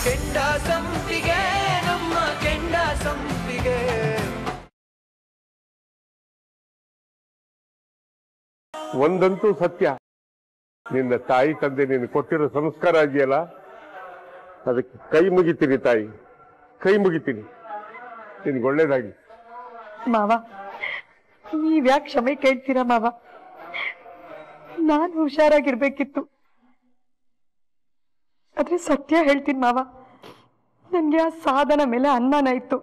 ಕೆಂಡ ಸಂಪಿಗೆ ನಮ್ಮ ಕೆಂಡ ಸಂಪಿಗೆ ಒಂದಂತೂ ಸತ್ಯ ನಿನ್ನ ತಾಯಿ ತಂದೆ ನೀನು ಕೊಟ್ಟಿರೋ ಸಂಸ್ಕಾರ ಇದೆಯಲ್ಲ ಅದಕ್ಕೆ ಕೈ ಮುಗಿತೀನಿ ತಾಯಿ ಕೈ ಮುಗಿತೀನಿ ನಿನ್ಗೆ ಒಳ್ಳೇದಾಗಿ ಮಾವ ನೀವ್ಯಾಕೆ ಕ್ಷಮೆ ಕೇಳ್ತೀರಾ ಮಾವ ನಾನು ಹುಷಾರಾಗಿರ್ಬೇಕಿತ್ತು ಆದ್ರೆ ಸತ್ಯ ಹೇಳ್ತೀನಿ ಮಾವ ನನ್ಗೆ ಆ ಸಾಧನ ಮೇಲೆ ಅನುಮಾನ ಇತ್ತು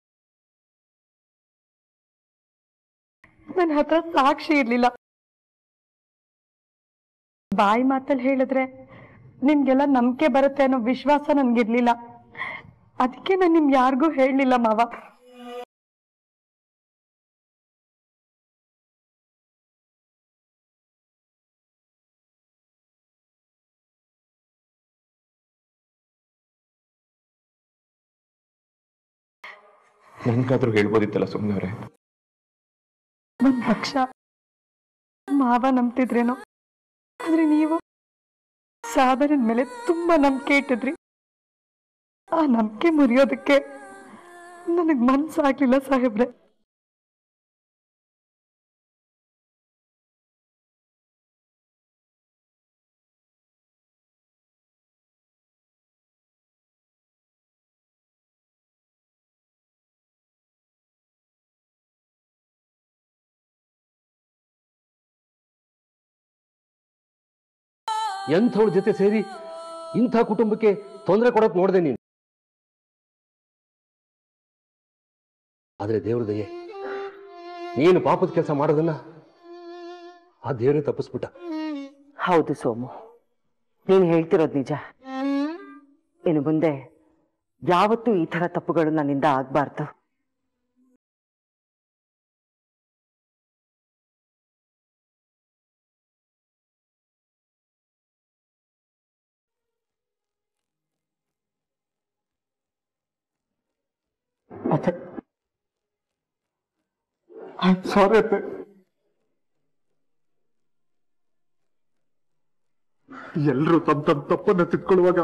ನನ್ನ ಹತ್ರ ಸಾಕ್ಷಿ ಇರ್ಲಿಲ್ಲ ಬಾಯಿ ಮಾತಲ್ಲಿ ಹೇಳಿದ್ರೆ ನಿಮ್ಗೆಲ್ಲ ನಂಬಿಕೆ ಬರುತ್ತೆ ಅನ್ನೋ ವಿಶ್ವಾಸ ನನ್ಗಿರ್ಲಿಲ್ಲ ಅದಕ್ಕೆ ನಾನು ನಿಮ್ ಯಾರಿಗೂ ಹೇಳಲಿಲ್ಲ ಮಾವ ನನ್ಗಾದ್ರೂ ಹೇಳ್ಬೋದಿತ್ತಲ್ಲ ಸುಮ್ಮನೆ ಅವರೇ ಒಂದ್ ಪಕ್ಷ ಮಾವ ನಂಬ್ತಿದ್ರೇನೋ ಆದ್ರೆ ನೀವು ಸಾಧನದ ಮೇಲೆ ತುಂಬಾ ನಂಬಿಕೆ ಇಟ್ಟಿದ್ರಿ ಆ ನಂಬಿಕೆ ಮುರಿಯೋದಕ್ಕೆ ನನಗ್ ಮನ್ಸಾಗ್ಲಿಲ್ಲ ಸಾಹೇಬ್ರೆ ಎಂಥವ್ರ ಜೊತೆ ಸೇರಿ ಇಂಥ ಕುಟುಂಬಕ್ಕೆ ತೊಂದರೆ ಕೊಡಕ್ ನೋಡ್ದೆ ನೀನು ಆದ್ರೆ ದೇವ್ರ ದಯೆ ನೀನು ಪಾಪದ ಕೆಲಸ ಮಾಡೋದನ್ನ ಆ ದೇವರೇ ತಪ್ಪಿಸ್ಬಿಟ್ಟ ಹೌದು ಸೋಮು ನೀನು ಹೇಳ್ತಿರೋದು ನಿಜ ಇನ್ನು ಮುಂದೆ ಯಾವತ್ತೂ ಈ ಥರ ತಪ್ಪುಗಳು ನನ್ನಿಂದ ಆಗ್ಬಾರ್ದು ಸಾರಿ ಅತ್ತೆ ಎಲ್ರು ತಮ್ಮ ತಮ್ಮ ತಪ್ಪನ್ನ ತಿದ್ಕೊಳ್ಳುವಾಗ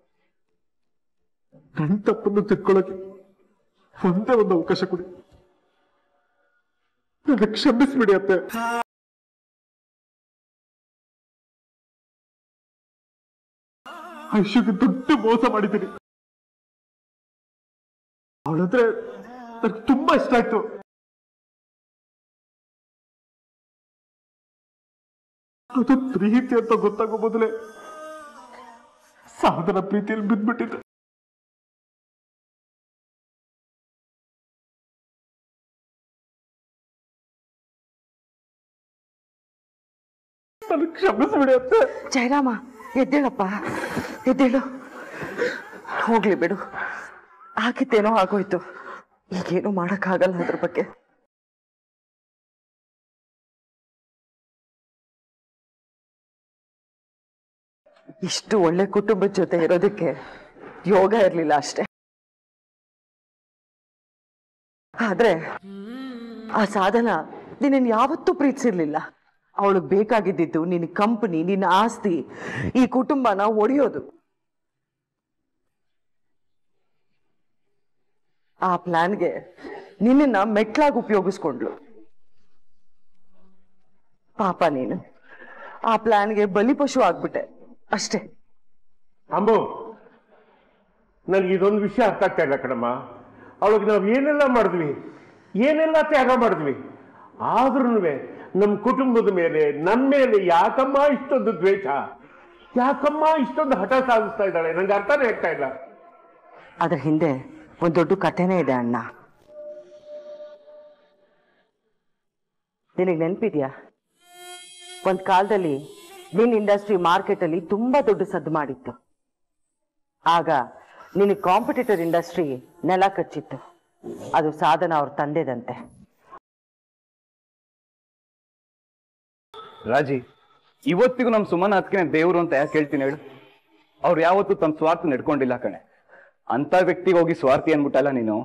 ನನ್ ತಪ್ಪನ್ನು ತಿದ್ಕೊಳ್ಳೋಕೆ ಒಂದೇ ಒಂದು ಅವಕಾಶ ಕೊಡಿ ನನಗೆ ಕ್ಷಮಿಸ್ಬಿಡಿ ಅತ್ತೆ ಐಶುಗೆ ದೊಡ್ಡ ಮೋಸ ಮಾಡಿದ್ದೀನಿ ಅವಳಂದ್ರೆ ನನಗೆ ತುಂಬಾ ಇಷ್ಟ ಆಯ್ತು ಅದು ಪ್ರೀತಿ ಅಂತ ಗೊತ್ತಾಗೋ ಮೊದಲೇ ಸಾಧನ ಪ್ರೀತಿಯಲ್ಲಿ ಬಿದ್ದ್ಬಿಟ್ಟಿದ್ದೆ ನನಗೆ ಕ್ಷಮಿಸ್ಬಿಡಿ ಅತ್ತೆ ಜಯರಾಮ ಎದ್ದೇಳಪ್ಪ ಎದ್ದೇಳು ಹೋಗ್ಲಿ ಬಿಡು ಆಗಿದ್ದೇನೋ ಆಗೋಯ್ತು ಈಗೇನು ಮಾಡಕ್ಕಾಗಲ್ಲ ಅದ್ರ ಬಗ್ಗೆ ಇಷ್ಟು ಒಳ್ಳೆ ಕುಟುಂಬದ ಜೊತೆ ಇರೋದಕ್ಕೆ ಯೋಗ ಇರ್ಲಿಲ್ಲ ಅಷ್ಟೇ ಆದ್ರೆ ಆ ಸಾಧನ ನಿನ್ನ ಯಾವತ್ತೂ ಪ್ರೀತಿಸಿರ್ಲಿಲ್ಲ ಅವಳಿಗೆ ಬೇಕಾಗಿದ್ದಿದ್ದು ನಿನ್ನ ಕಂಪನಿ ನಿನ್ನ ಆಸ್ತಿ ಈ ಕುಟುಂಬನ ಒಡೆಯೋದು ಆ ಪ್ಲಾನ್ಗೆ ನಿನ್ನನ್ನ ಮೆಟ್ಲಾಗಿ ಉಪಯೋಗಿಸ್ಕೊಂಡ್ಲು ಪಾಪ ನೀನು ಆ ಪ್ಲಾನ್ಗೆ ಬಲಿಪಶು ಆಗ್ಬಿಟ್ಟೆ ಅಷ್ಟೇ ಅಂಬು ನನಗೆ ಇದೊಂದು ವಿಷಯ ಅರ್ಥ ಆಗ್ತಾ ಇಲ್ಲ ಕಣಮ್ಮ ಅವಳಿಗೆ ನಾವು ಏನೆಲ್ಲ ಮಾಡಿದ್ವಿ ಏನೆಲ್ಲ ತ್ಯಾಗ ಮಾಡಿದ್ವಿ ಆದ್ರೂ ನಮ್ಮ ಕುಟುಂಬದ ಮೇಲೆ ನಮ್ಮ ಮೇಲೆ ಯಾಕಮ್ಮ ಇಷ್ಟೊಂದು ದ್ವೇಷ ಯಾಕಮ್ಮ ಇಷ್ಟೊಂದು ಹಠ ಸಾಧಿಸ್ತಾ ಇದ್ದಾಳೆ ನಂಗೆ ಅರ್ಥನೇ ಆಗ್ತಾ ಇಲ್ಲ ಅದ್ರ ಹಿಂದೆ ಒಂದ್ ದೊಡ್ಡ ಕಥೆನೇ ಇದೆ ಅಣ್ಣ ನಿನಗೆ ನೆನಪಿದ್ಯಾ ಒಂದ್ ಕಾಲದಲ್ಲಿ ನಿನ್ ಇಂಡಸ್ಟ್ರಿ ಮಾರ್ಕೆಟ್ ಅಲ್ಲಿ ತುಂಬಾ ದೊಡ್ಡ ಸದ್ದು ಮಾಡಿತ್ತು ಆಗ ನಿನ್ನ ಕಾಂಪಿಟೇಟರ್ ಇಂಡಸ್ಟ್ರಿ ನೆಲ ಕಚ್ಚಿತ್ತು ಅದು ಸಾಧನ ಅವ್ರ ತಂದೆದಂತೆ ರಾಜಿ ಇವತ್ತಿಗೂ ನಮ್ ಸುಮನ ಅದಕ್ಕೆ ದೇವ್ರು ಅಂತ ಯಾಕೆ ಹೇಳ್ತೀನಿ ಹೇಳು ಅವ್ರು ಯಾವತ್ತೂ ತಮ್ಮ ಸ್ವಾರ್ಥ ನಡ್ಕೊಂಡಿಲ್ಲ ಕಣೆ ಅಂತ ವ್ಯಕ್ತಿಗೆ ಹೋಗಿ ಸ್ವಾರ್ಥಿ ಅನ್ಬಿಟ್ಟಲ್ಲ ನೀನು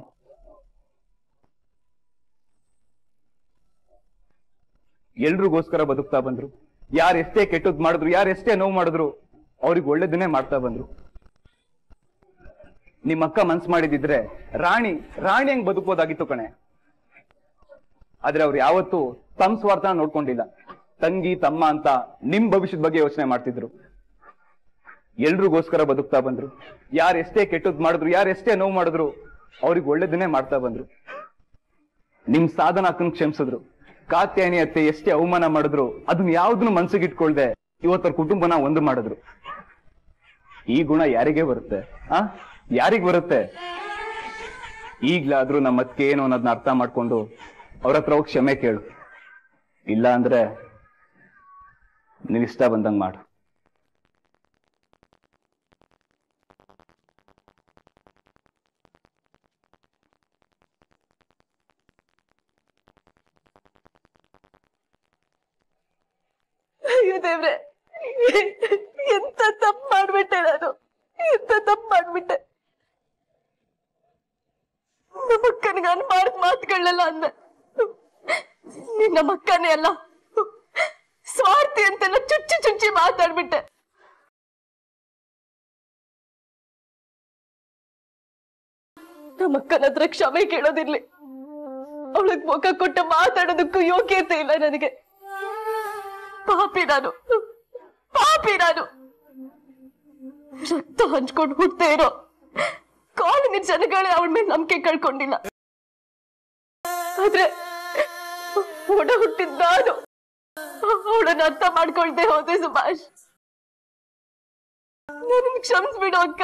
ಎಲ್ರಿಗೋಸ್ಕರ ಬದುಕ್ತಾ ಬಂದ್ರು ಯಾರು ಎಷ್ಟೇ ಕೆಟ್ಟದ್ ಮಾಡಿದ್ರು ಯಾರು ಎಷ್ಟೇ ನೋವು ಮಾಡಿದ್ರು ಅವ್ರಿಗೆ ಒಳ್ಳೇದನ್ನೇ ಮಾಡ್ತಾ ಬಂದ್ರು ನಿಮ್ಮ ಅಕ್ಕ ಮನ್ಸ್ ಮಾಡಿದಿದ್ರೆ ರಾಣಿ ರಾಣಿ ಹೆಂಗ್ ಬದುಕೋದಾಗಿತ್ತು ಕಣೆ ಆದ್ರೆ ಅವ್ರು ಯಾವತ್ತೂ ತಮ್ಮ ಸ್ವಾರ್ಥ ನೋಡ್ಕೊಂಡಿಲ್ಲ ತಂಗಿ ತಮ್ಮ ಅಂತ ನಿಮ್ ಭವಿಷ್ಯದ ಬಗ್ಗೆ ಯೋಚನೆ ಮಾಡ್ತಿದ್ರು ಎಲ್ರಿಗೋಸ್ಕರ ಬದುಕ್ತಾ ಬಂದ್ರು ಯಾರು ಎಷ್ಟೇ ಕೆಟ್ಟದ್ ಮಾಡಿದ್ರು ಯಾರು ಎಷ್ಟೇ ನೋವು ಮಾಡಿದ್ರು ಅವ್ರಿಗೆ ಒಳ್ಳೇದನ್ನೇ ಮಾಡ್ತಾ ಬಂದ್ರು ನಿಮ್ ಸಾಧನ ಅಕ್ಕನ್ ಕ್ಷಮಿಸಿದ್ರು ಕಾತ್ಯಾಯನಿ ಅತ್ತೆ ಎಷ್ಟೇ ಅವಮಾನ ಮಾಡಿದ್ರು ಅದನ್ನ ಯಾವ್ದನ್ನು ಮನ್ಸಿಗೆ ಇಟ್ಕೊಳ್ದೆ ಇವತ್ತರ ಕುಟುಂಬನ ಒಂದು ಮಾಡಿದ್ರು ಈ ಗುಣ ಯಾರಿಗೆ ಬರುತ್ತೆ ಆ ಯಾರಿಗ್ ಬರುತ್ತೆ ಈಗ್ಲಾದ್ರೂ ನಮ್ಮ ಅತ್ತಿಗೆ ಏನು ಅನ್ನೋದನ್ನ ಅರ್ಥ ಮಾಡ್ಕೊಂಡು ಅವ್ರ ಹತ್ರ ಹೋಗಿ ಕ್ಷಮೆ ಕೇಳು ಇಲ್ಲ ಅಂದ್ರೆ ನೀನ್ ಇಷ್ಟ ಬಂದಂಗ್ ಮಾಡು ಅಯ್ಯೋ ದೇವ್ರೆ ಎಂತ ತಪ್ಪು ಮಾಡ್ಬಿಟ್ಟೆ ನಾನು ಎಂತ ತಪ್ಪು ಮಾಡ್ಬಿಟ್ಟೆ ನಮ್ಮ ಅಕ್ಕನಿಗೆ ನಾನು ಮಾಡಿದ ಮಾತುಗಳನ್ನೆಲ್ಲ ಅಂದೆ ನಿನ್ನ ಮಕ್ಕನೇ ಅಲ್ಲ ಸ್ವಾರ್ಥಿ ಅಂತೆಲ್ಲ ಚುಚ್ಚಿ ಚುಚ್ಚಿ ಮಾತಾಡ್ಬಿಟ್ಟೆ ನಮ್ಮ ಅಕ್ಕನ ಹತ್ರ ಕ್ಷಮೆ ಕೇಳೋದಿರ್ಲಿ ಅವಳಿಗೆ ಮುಖ ಕೊಟ್ಟು ಮಾತಾಡೋದಕ್ಕೂ ಯೋಗ್ಯತೆ ಇಲ್ಲ ನನಗೆ ಪಾಪಿ ನಾನು ಪಾಪಿ ನಾನು ರಕ್ತ ಹಂಚ್ಕೊಂಡು ಹುಟ್ಟದೆ ಇರೋ ಕಾಲನಿ ಜನಗಳೇ ಅವಳ ಮೇಲೆ ನಂಬಿಕೆ ಕಳ್ಕೊಂಡಿಲ್ಲ ಆದ್ರೆ ಒಡ ಹುಟ್ಟಿದ್ ನಾನು ಅವಳನ್ನ ಅರ್ಥ ಮಾಡ್ಕೊಳ್ದೆ ಹೋದೆ ಸುಭಾಷ್ ನನಗೆ ಕ್ಷಮಿಸ್ಬಿಡು ಅಕ್ಕ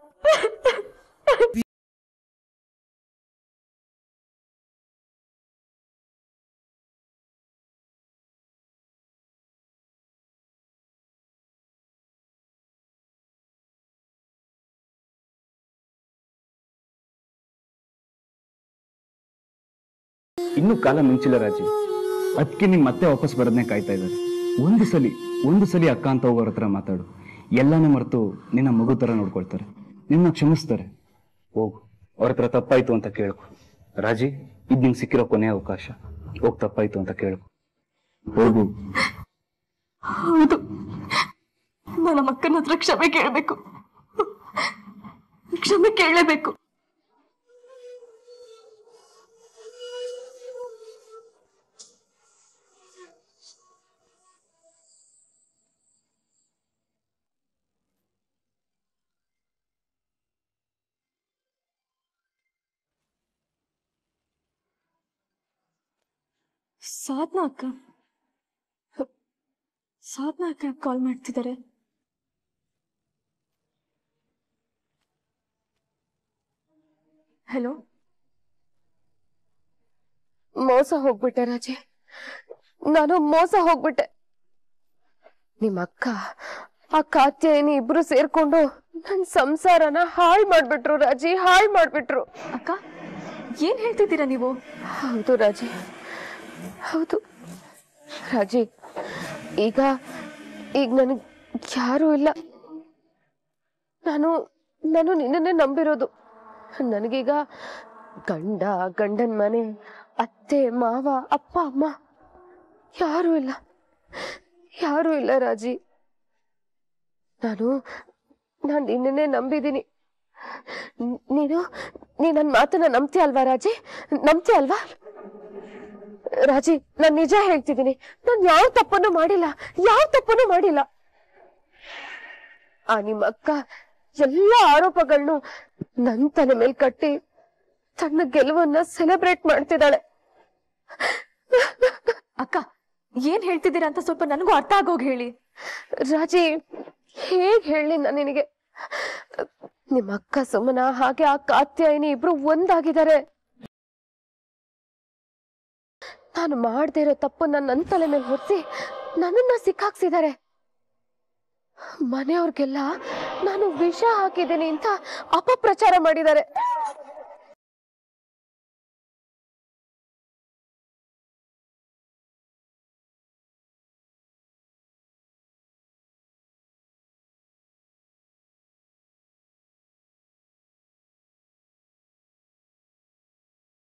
ಇನ್ನೂ ಕಾಲ ಮಿಂಚಿಲ್ಲ ರಾಜಿ ಅದಕ್ಕೆ ನಿಮ್ ಮತ್ತೆ ವಾಪಸ್ ಬರೋದನ್ನೇ ಕಾಯ್ತಾ ಇದ್ದಾರೆ ಒಂದು ಸಲಿ ಒಂದು ಸಲಿ ಅಕ್ಕ ಅಂತ ಹೋಗೋರ ಹತ್ರ ಮಾತಾಡು ಎಲ್ಲಾನು ಮರೆತು ನಿನ್ನ ಮಗು ತರ ನೋಡ್ಕೊಳ್ತಾರೆ ನಿನ್ನ ಕ್ಷಮಿಸ್ತಾರೆ ಹೋಗು ಅವ್ರ ಹತ್ರ ತಪ್ಪಾಯ್ತು ಅಂತ ಕೇಳ್ಕೊ ರಾಜಿ ಇದ್ ನಿಂಗೆ ಸಿಕ್ಕಿರೋ ಕೊನೆ ಅವಕಾಶ ಹೋಗ್ ತಪ್ಪಾಯ್ತು ಅಂತ ಕೇಳ್ಕೊ ಹೋಗು ಹೌದು ನನ್ನ ಮಕ್ಕನ ಹತ್ರ ಕ್ಷಮೆ ಕೇಳಬೇಕು ಕ್ಷಮೆ ಕೇಳಲೇಬೇಕು ಸಾಧನಾ ಅಕ್ಕ ಸಾಧನಾ ಅಕ್ಕ ಕಾಲ್ ಮಾಡ್ತಿದ್ದಾರೆ ಹಲೋ ಮೋಸ ಹೋಗ್ಬಿಟ್ಟೆ ರಾಜೆ ನಾನು ಮೋಸ ಹೋಗ್ಬಿಟ್ಟೆ ನಿಮ್ಮ ಅಕ್ಕ ಆ ಕಾತ್ಯಾಯನಿ ಇಬ್ರು ಸೇರ್ಕೊಂಡು ನನ್ ಸಂಸಾರನ ಹಾಳ್ ಮಾಡ್ಬಿಟ್ರು ರಾಜಿ ಹಾಳ್ ಮಾಡ್ಬಿಟ್ರು ಅಕ್ಕ ಏನ್ ಹೇಳ್ತಿದ್ದೀರಾ ನೀವು ಹೌದು ರಾಜಿ ಹೌದು ರಾಜಿ ಈಗ ಈಗ ನನಗ್ ಯಾರೂ ಇಲ್ಲ ನಾನು ನಾನು ನಿನ್ನನ್ನೇ ನಂಬಿರೋದು ನನಗೀಗ ಗಂಡ ಗಂಡನ ಮನೆ ಅತ್ತೆ ಮಾವ ಅಪ್ಪ ಅಮ್ಮ ಯಾರೂ ಇಲ್ಲ ಯಾರೂ ಇಲ್ಲ ರಾಜಿ ನಾನು ನಾನು ನಿನ್ನನ್ನೇ ನಂಬಿದ್ದೀನಿ ನ್- ನೀನು ನೀ ನನ್ನ ಮಾತನ್ನ ನಂಬ್ತೀಯ ಅಲ್ವಾ ರಾಜಿ ನಂಬ್ತೀಯ ಅಲ್ವಾ ರಾಜಿ ನಾನು ನಿಜ ಹೇಳ್ತಿದ್ದೀನಿ ನಾನು ಯಾವ ತಪ್ಪನ್ನು ಮಾಡಿಲ್ಲ ಯಾವ ತಪ್ಪನ್ನು ಮಾಡಿಲ್ಲ ಆ ನಿಮ್ಮ ಅಕ್ಕ ಎಲ್ಲ ಆರೋಪಗಳನ್ನು ನನ್ ತಲೆ ಮೇಲೆ ಕಟ್ಟಿ ತನ್ನ ಗೆಲುವನ್ನ ಸೆಲೆಬ್ರೇಟ್ ಮಾಡ್ತಿದ್ದಾಳೆ ಅಕ್ಕ ಏನ್ ಹೇಳ್ತಿದ್ದೀರಾ ಅಂತ ಸ್ವಲ್ಪ ನನಗೂ ಅರ್ಥ ಆಗೋಗ್ ಹೇಳಿ ರಾಜಿ ಹೇಗ್ ಹೇಳಿ ನಾನು ನಿನಗೆ ನಿಮ್ಮ ಅಕ್ಕ ಸುಮನ ಹಾಗೆ ಆ ಕಾತ್ಯಾಯಿನಿ ಇಬ್ರು ಒಂದಾಗಿದ್ದಾರೆ ನಾನು ಮಾಡದೇ ಇರೋ ತಪ್ಪನ್ನ ನನ್ನ ತಲೆ ಮೇಲೆ ಹೊರಿಸಿ ನನ್ನನ್ನ ಸಿಕ್ಕಾಕ್ಸಿದ್ದಾರೆ ಮನೆಯವ್ರಿಗೆಲ್ಲ ನಾನು ವಿಷ ಹಾಕಿದ್ದೀನಿ ಅಂತ ಅಪಪ್ರಚಾರ ಮಾಡಿದ್ದಾರೆ